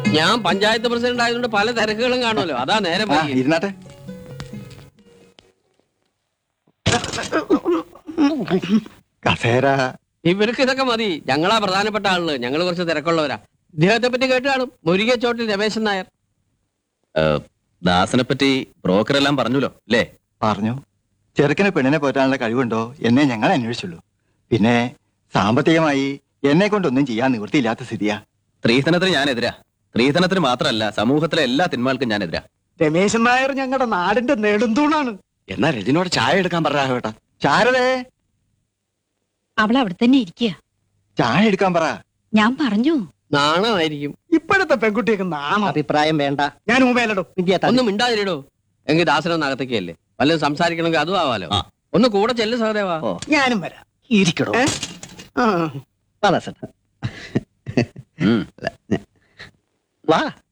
ഞാൻ പഞ്ചായത്ത് പ്രസിഡന്റ് ആയതുകൊണ്ട് പല തിരക്കുകളും കാണുമല്ലോ അതാ നേരം ആ വൈകിയത്. ഇരുന്നാട്ടെ കസേര ഇവർക്ക് ഇതൊക്കെ മതി ഞങ്ങളാ പ്രധാനപ്പെട്ട ആളുകൾ ഞങ്ങൾ കുറച്ച് തിരക്കുള്ളവരാ ഇദ്ദേഹത്തെ പറ്റി കേട്ട് കാണും മുരുകച്ചോട്ടിൽ രമേശൻ നായർ ദാസനെ പറ്റി ബ്രോക്കർ എല്ലാം പറഞ്ഞല്ലോ അല്ലേ പറഞ്ഞു ചെറുക്കന് പെണ്ണിനെ പോറ്റാനുള്ള കഴിവുണ്ടോ എന്നെ ഞങ്ങൾ അന്വേഷിച്ചുള്ളൂ പിന്നെ സാമ്പത്തികമായി എന്നെ കൊണ്ടൊന്നും ചെയ്യാൻ നിവൃത്തിയില്ലാത്ത സ്ഥിതിയാ സ്ത്രീധനത്തിന് ഞാനെതിരാ സ്ത്രീധനത്തിന് മാത്രമല്ല സമൂഹത്തിലെ എല്ലാ തിന്മകൾക്കും ഞാനെതിരാ രമേശൻ നായർ ഞങ്ങളുടെ നാടിന്റെ നെടുന്തൂണാണ് എന്നാ രജനോട് ചായ എടുക്കാൻ പറ കേട്ടാ ശാരദേ അവൾ അവിടെ തന്നെ ഇരിക്കുക ചായ എടുക്കാൻ പറ ഞാൻ പറഞ്ഞു നാണമായിരിക്കും ഇപ്പോഴത്തെ പെൺകുട്ടിയൊക്കെ നാണോ അഭിപ്രായം വേണ്ട ഞാൻ ഊമയിലിടും ഒന്നും മിണ്ടാതിരിടോ എങ്കിൽ ദാസനൊന്ന് അകത്തേക്കല്ലേ വല്ലതും സംസാരിക്കണമെങ്കിൽ അതും ആവാലോ ആ. ഒന്ന് കൂടെ ചെല്ലു സഹദേവാ ഞാനും വരാം ഇരിക്കടോ ഏ? ആ വാ ദാസൻ. ഉം. വാ